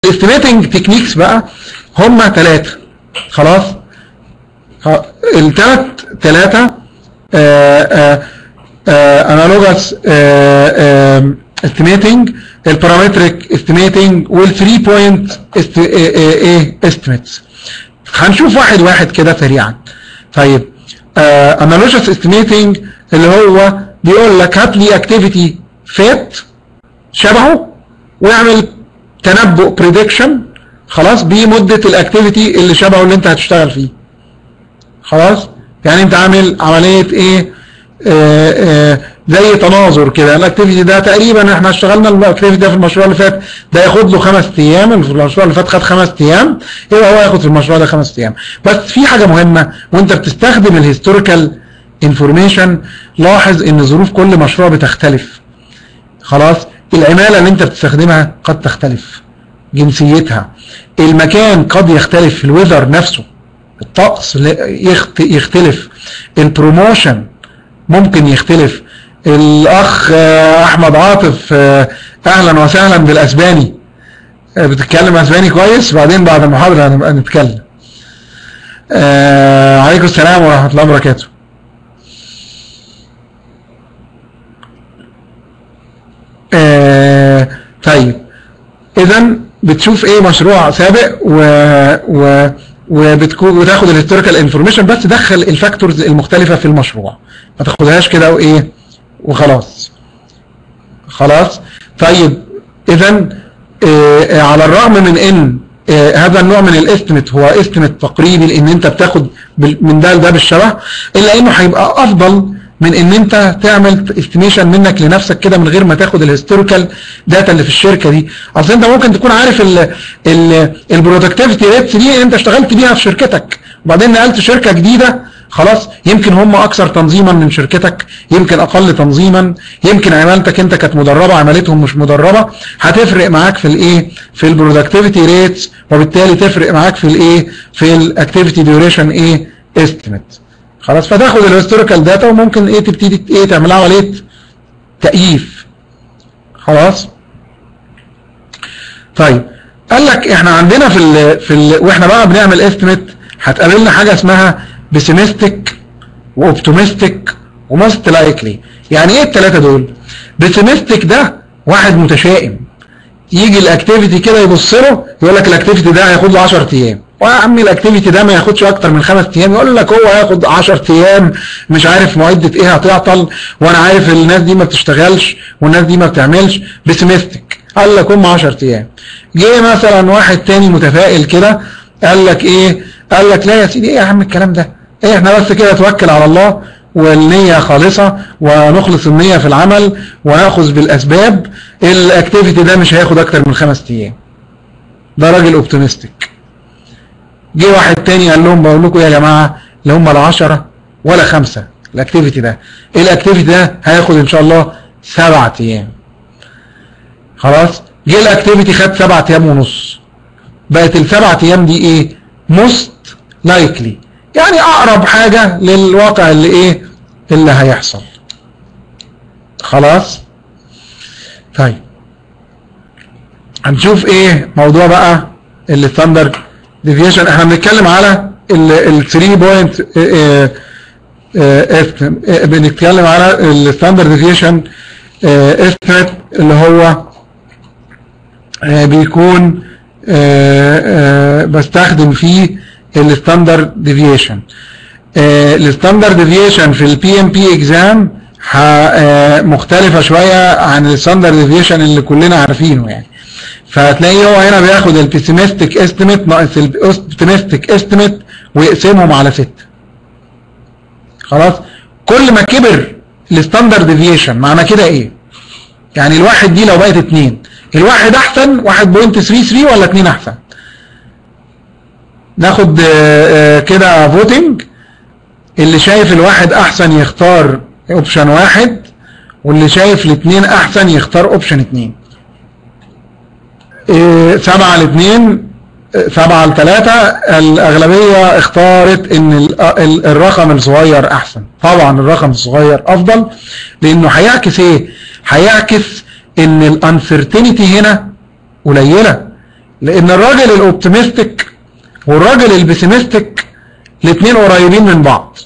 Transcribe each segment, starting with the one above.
الاستيميتنج تكنيكس بقى هم ثلاثة خلاص الثلاث ثلاثة انالوجس استيميتنج البارامتريك استيميتنج والثري بوينت ايه استيميتس هنشوف واحد واحد كده سريعا طيب انالوجس استيميتنج اللي هو بيقول لك هات لي اكتيفيتي فات شبهه واعمل تنبؤ بريدكشن خلاص بمدة الاكتيفيتي اللي شبهه اللي انت هتشتغل فيه خلاص يعني انت عامل عملية ايه آه آه زي تناظر كده الاكتيفيتي ده تقريبا احنا اشتغلنا الاكتيفيتي ده في المشروع اللي فات ده ياخد له خمس ايام المشروع اللي فات خد خمس ايام يبقى هو ياخد في المشروع ده خمس ايام بس في حاجة مهمة وانت بتستخدم الهيستوريكال انفورميشن لاحظ ان ظروف كل مشروع بتختلف خلاص العمالة اللي انت بتستخدمها قد تختلف جنسيتها المكان قد يختلف في الويذر نفسه الطقس يختلف البروموشن ممكن يختلف الاخ احمد عاطف اهلا وسهلا بالاسباني بتتكلم اسباني كويس بعدين بعد المحاضرة هنبقى نتكلم عليكم السلام ورحمة الله وبركاته آه طيب اذا بتشوف ايه مشروع سابق و, و وبتكون وتاخد الهيستوريكال انفورميشن بس دخل الفاكتورز المختلفة في المشروع ما تاخدهاش كده وايه وخلاص خلاص طيب اذا آه على الرغم من ان آه هذا النوع من الاستيميت هو استيميت تقريبي لان انت بتاخد من ده لده بالشبه الا انه هيبقى افضل من ان انت تعمل استيميشن منك لنفسك كده من غير ما تاخد الهيستوريكال داتا اللي في الشركه دي اصل انت ممكن تكون عارف البرودكتيفيتي ريتس دي انت اشتغلت بيها في شركتك وبعدين نقلت شركه جديده خلاص يمكن هم اكثر تنظيما من شركتك يمكن اقل تنظيما يمكن عمالتك انت كانت مدربه عملتهم مش مدربه هتفرق معاك في الايه في البرودكتيفيتي ريتس وبالتالي تفرق معاك في الايه في الاكتيفيتي ديوريشن ايه استيميت خلاص فتاخد الهيستوريكال داتا وممكن ايه تبتدي ايه تعملها عمليه تأييف خلاص طيب قال لك احنا عندنا في ال في ال واحنا بقى بنعمل استيميت هتقابلنا حاجه اسمها بيسيمستيك واوبتومستيك وموست لايكلي يعني ايه الثلاثه دول بيسيمستيك ده واحد متشائم يجي الاكتيفيتي كده يبص له يقول لك الاكتيفيتي ده هياخد له 10 ايام ويا عمي الاكتيفيتي ده ما ياخدش اكتر من خمس ايام يقول لك هو هياخد 10 ايام مش عارف معده ايه هتعطل وانا عارف الناس دي ما بتشتغلش والناس دي ما بتعملش بسمستك قال لك هم 10 ايام جه مثلا واحد تاني متفائل كده قال لك ايه قال لك لا يا سيدي ايه يا عم الكلام ده ايه احنا بس كده توكل على الله والنية خالصة ونخلص النية في العمل وناخذ بالاسباب الاكتيفيتي ده مش هياخد اكتر من خمس ايام ده راجل اوبتيمستيك جه واحد تاني قال لهم بقول لكم يا جماعه لا هم لا 10 ولا خمسه الاكتيفيتي ده الاكتيفيتي ده هياخد ان شاء الله سبعة ايام خلاص جه الاكتيفيتي خد سبعة ايام ونص بقت السبعة ايام دي ايه موست لايكلي يعني اقرب حاجه للواقع اللي ايه اللي هيحصل خلاص طيب هنشوف ايه موضوع بقى الستاندرد ديفيشن احنا بنتكلم على ال 3 بوينت بنتكلم على الستاندرد ديفيشن استيميت اللي هو بيكون بستخدم فيه الستاندرد ديفيشن الستاندرد ديفيشن في البي ام بي اكزام مختلفه شويه عن الستاندرد ديفيشن اللي كلنا عارفينه يعني فهتلاقيه هو هنا بياخد البيسيمستيك استيميت ناقص الاوبتيمستيك استيميت ويقسمهم على ستة خلاص كل ما كبر الستاندرد ديفيشن معنى كده ايه يعني الواحد دي لو بقت اتنين الواحد احسن 1.33 ولا اتنين احسن ناخد كده فوتنج اللي شايف الواحد احسن يختار اوبشن واحد واللي شايف الاثنين احسن يختار اوبشن اثنين إيه سبعة لاثنين سبعة لثلاثة الأغلبية اختارت إن الرقم الصغير أحسن طبعا الرقم الصغير أفضل لأنه هيعكس إيه؟ هيعكس إن الانسرتينيتي هنا قليلة لان الراجل الاوبتيمستيك والراجل البيسيمستيك الاثنين قريبين من بعض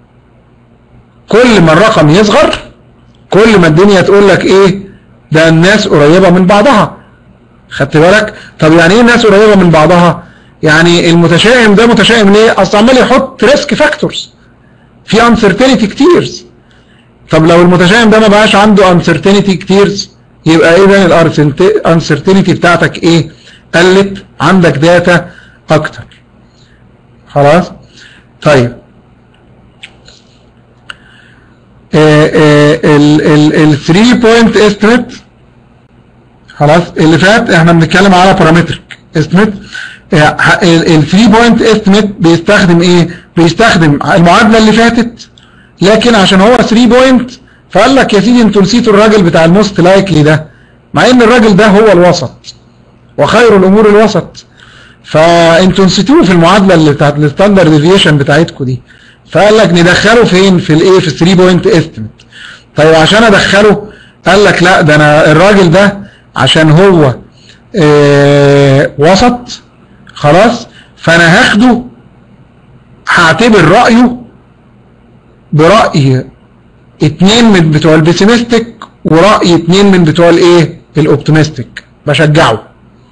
كل ما الرقم يصغر كل ما الدنيا تقول لك ايه ده الناس قريبة من بعضها خدت بالك طب يعني ايه الناس قريبة من بعضها يعني المتشائم ده متشائم ليه اصل عمال يحط ريسك فاكتورز في uncertainty كتير طب لو المتشائم ده ما بقاش عنده uncertainty كتير يبقى اذا الانسرتينتي بتاعتك ايه قلت عندك داتا اكتر خلاص طيب ال 3 بوينت استيميت خلاص اللي فات احنا بنتكلم على بارامترك استيميت ال 3 بوينت استيميت بيستخدم ايه بيستخدم المعادله اللي فاتت لكن عشان هو 3 بوينت فقال لك يا سيدي انتوا نسيتوا الراجل بتاع الموست لايكلي ده مع ان الراجل ده هو الوسط وخير الامور الوسط فانتوا نسيتوه في المعادله اللي بتاعت الستاندرد ديفيشن بتاعتكم دي فقال لك ندخله فين في الايه في 3 بوينت استيميت طيب عشان ادخله قال لك لا ده انا الراجل ده عشان هو اه وسط خلاص فانا هاخده هعتبر رايه برأي اتنين من بتوع البيسيمستيك ورأي اتنين من بتوع الايه الاوبتيمستيك بشجعه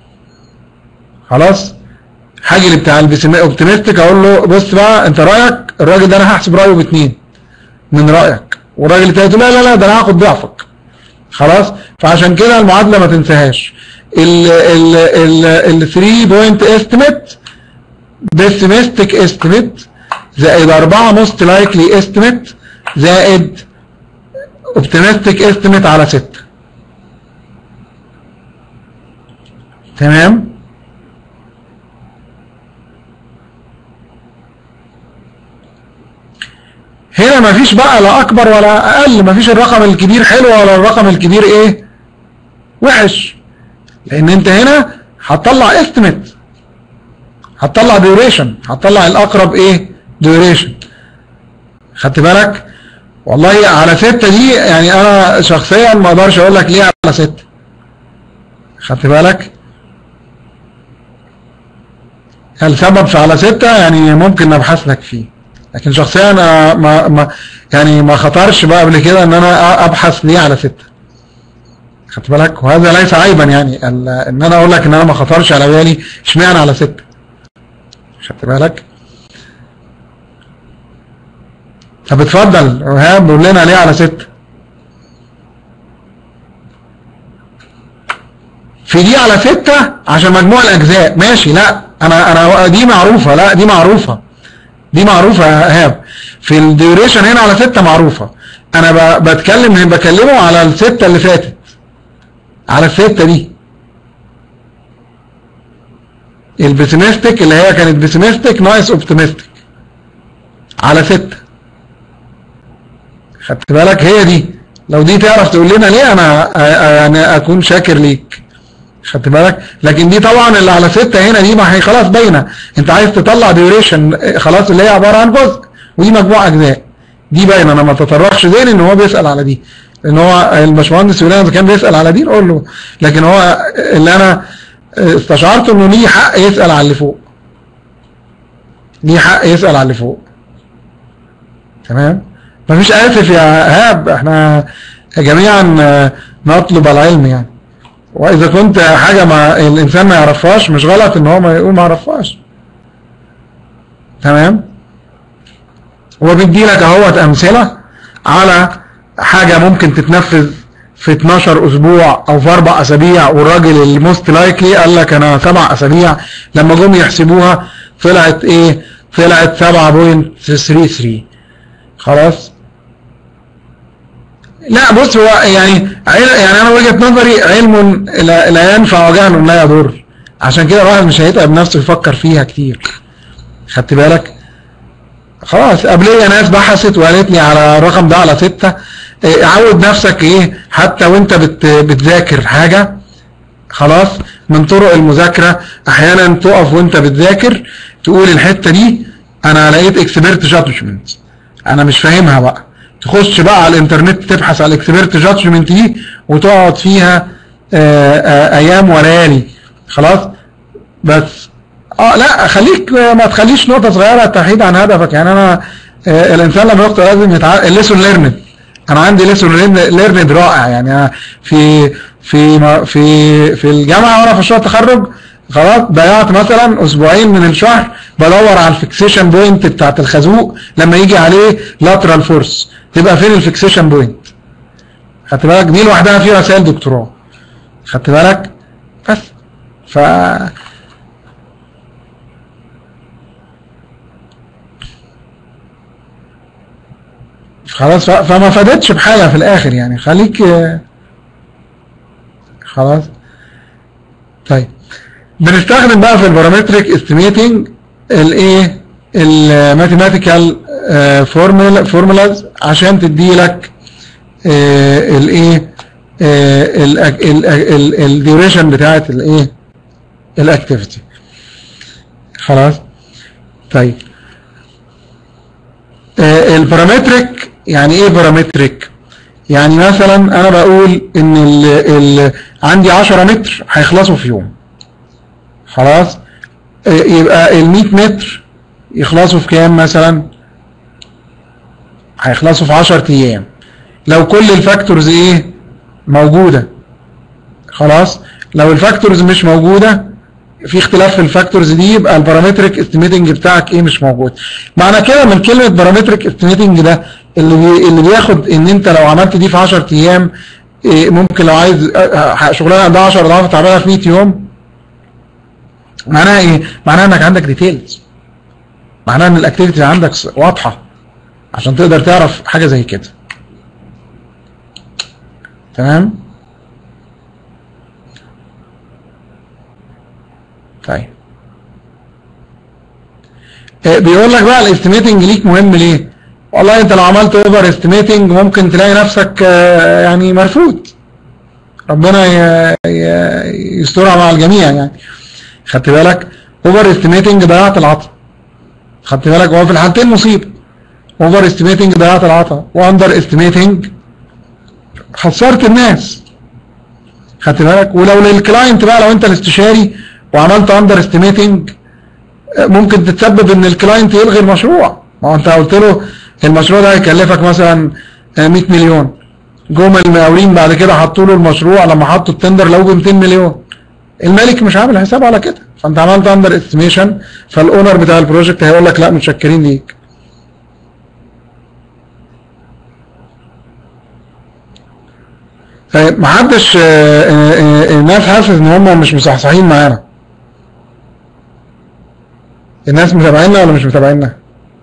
خلاص حاجه اللي بتاع الاوبتيمستيك اقول له بص بقى انت رايك الراجل ده انا هحسب رايه باتنين من رايك والراجل التاني لا لا لا ده انا هاخد ضعفك خلاص فعشان كده المعادله ما تنساهاش ال ال ال ال 3 بوينت استيميت بيسيمستيك استيميت زائد 4 موست لايكلي استيميت زائد اوبتيمستيك استيميت على 6 تمام هنا مفيش بقى لا اكبر ولا اقل مفيش الرقم الكبير حلو ولا الرقم الكبير ايه وحش لان انت هنا هتطلع استيميت هتطلع ديوريشن هتطلع الاقرب ايه ديوريشن خدت بالك والله على ستة دي يعني انا شخصيا ما اقدرش اقول لك ليه على ستة خدت بالك السبب في على ستة يعني ممكن نبحث لك فيه لكن شخصيا أنا ما ما يعني ما خطرش بقى قبل كده ان انا ابحث ليه على ستة خدت بالك وهذا ليس عيبا يعني ان انا اقول لك ان انا ما خطرش على بالي اشمعنى على ستة خدت بالك طب اتفضل وهاب قول لنا ليه على ستة في دي على ستة عشان مجموع الاجزاء ماشي لا انا انا دي معروفة لا دي معروفة دي معروفة يا ايهاب في الديوريشن هنا على ستة معروفة انا بتكلم بكلمه على الستة اللي فاتت على الستة دي البيسيمستيك اللي هي كانت بيسيمستيك ناقص اوبتيمستيك على ستة خدت بالك هي دي لو دي تعرف تقول لنا ليه انا يعني اكون شاكر ليك خدت بالك لكن دي طبعا اللي على ستة هنا دي ما هي خلاص باينه انت عايز تطلع ديوريشن خلاص اللي هي عباره عن جزء ودي مجموعه اجزاء دي باينه انا ما تطرقش زين ان هو بيسال على دي ان هو الباشمهندس يقول كان بيسال على دي نقول له لكن هو اللي انا استشعرت انه ليه حق يسال على اللي فوق ليه حق يسال على اللي فوق تمام مفيش اسف يا ايهاب احنا جميعا نطلب العلم يعني واذا كنت حاجة ما الانسان ما يعرفهاش مش غلط ان هو ما يقول ما يعرفهاش تمام هو بيدي لك اهوت امثلة على حاجة ممكن تتنفذ في 12 اسبوع او في اربع اسابيع والراجل الموست لايكلي قال لك انا سبع اسابيع لما جم يحسبوها طلعت ايه طلعت 7.33 خلاص لا بص هو يعني يعني انا وجهه نظري علم لا ينفع وجهل لا يضر عشان كده الواحد مش هيتعب نفسه يفكر فيها كتير خدت بالك خلاص قبليه ناس بحثت وقالت لي على الرقم ده على ستة عود نفسك ايه حتى وانت بت بتذاكر حاجة خلاص من طرق المذاكرة احيانا تقف وانت بتذاكر تقول الحتة دي انا لقيت اكسبيرت جادجمنت انا مش فاهمها بقى تخش بقى على الانترنت تبحث على الاكسبيرت جادجمنت دي وتقعد فيها آآ آآ ايام وليالي خلاص بس اه لا خليك ما تخليش نقطة صغيرة تحيد عن هدفك يعني انا آه الانسان لما يخطئ لازم يتعلم الليسون ليرند انا عندي ليسون ليرند رائع يعني أنا في في في في الجامعة وانا في مشروع التخرج خلاص ضيعت مثلا اسبوعين من الشهر بدور على الفيكسيشن بوينت بتاعت الخازوق لما يجي عليه لاترال فورس تبقى فين الفيكسيشن بوينت خدت بالك دي لوحدها فيها رسائل دكتوراه خدت بالك بس ف خلاص فما فادتش بحاجة في الاخر يعني خليك خلاص طيب بنستخدم بقى في البارامتريك استيميتنج الايه الماثيماتيكال فورمولاز عشان تدي لك الايه الديوريشن بتاعت الايه الاكتيفيتي خلاص طيب البارامتريك يعني ايه بارامتريك يعني مثلا انا بقول ان ال ال عندي 10 متر هيخلصوا في يوم خلاص يبقى ال 100 متر يخلصوا في كام مثلا هيخلصوا في 10 ايام لو كل الفاكتورز ايه موجودة خلاص لو الفاكتورز مش موجودة في اختلاف في الفاكتورز دي يبقى البارامتريك استيميتنج بتاعك ايه مش موجود معنى كده من كلمة بارامتريك استيميتنج ده اللي بي اللي بياخد ان انت لو عملت دي في 10 ايام إيه ممكن لو عايز شغلانه عندها 10 اضعاف تعملها في 100 يوم معناها ايه معناها انك عندك ديتيلز معناها ان الاكتيفيتي عندك واضحه عشان تقدر تعرف حاجه زي كده تمام طيب بيقول لك بقى الاستيميتنج ليك مهم ليه والله انت لو عملت اوفر استيميتنج ممكن تلاقي نفسك يعني مرفوض ربنا يسترها مع الجميع يعني خدت بالك اوفر استيميتنج ضيعت العطا خدت بالك هو في الحالتين مصيبه اوفر استيميتنج ضيعت العطا واندر استيميتنج خسرت الناس خدت بالك ولو للكلاينت بقى لو انت الاستشاري وعملت اندر استيميتنج ممكن تتسبب ان الكلاينت يلغي المشروع ما هو انت قلت له المشروع ده هيكلفك مثلا 100 مليون جم المقاولين بعد كده حطوا له المشروع لما حطوا التندر لو ب 200 مليون المالك مش عامل حساب على كده فانت عملت اندر استيميشن فالاونر بتاع البروجكت هيقول لك لا متشكرين ليك ما حدش الناس حاسس ان هم مش مصحصحين معانا الناس متابعيننا ولا مش متابعيننا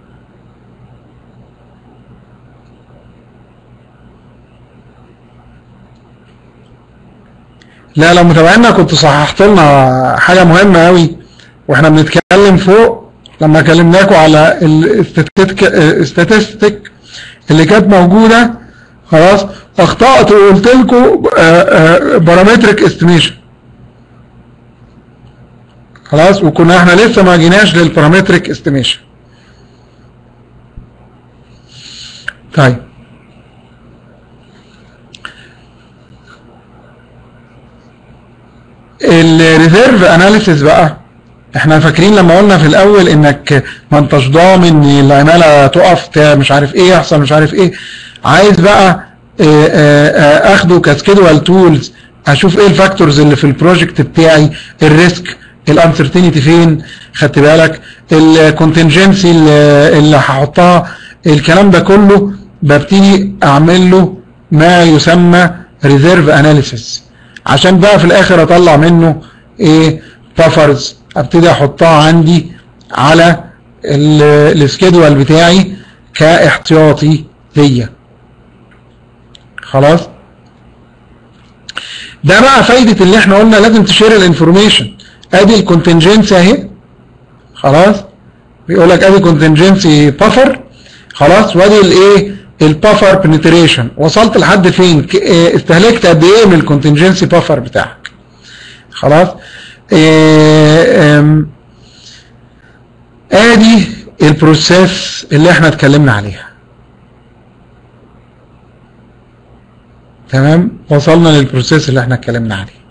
لا لو متابعيننا كنت صححت لنا حاجة مهمة قوي واحنا بنتكلم فوق لما كلمناكم على الاستاتستيك اللي كانت موجودة خلاص اخطأت وقلت لكم بارامتريك استيميشن خلاص وكنا احنا لسه ما جيناش للبارامتريك استيميشن طيب الريزيرف اناليسيس بقى احنا فاكرين لما قلنا في الاول انك ما انتش ضامن العماله تقف مش عارف ايه يحصل مش عارف ايه عايز بقى اه اه اخده كسكيدوال تولز اشوف ايه الفاكتورز اللي في البروجكت بتاعي الريسك الانسرتينيتي فين خدت بالك الكونتنجنسي اللي هحطها الكلام ده كله ببتدي اعمل له ما يسمى ريزيرف اناليسيس عشان بقى في الاخر اطلع منه ايه بافرز ابتدي احطها عندي على السكيدول بتاعي كاحتياطي ليا خلاص ده بقى فايدة اللي احنا قلنا لازم تشير الانفورميشن ادي الكونتنجنسي اهي خلاص بيقول لك ادي كونتنجنسي بافر خلاص وادي الايه البافر بنتريشن وصلت لحد فين استهلكت قد ايه من الكونتنجنسي بافر بتاعك خلاص إيه ادي البروسيس اللي احنا اتكلمنا عليها تمام وصلنا للبروسيس اللي احنا اتكلمنا عليه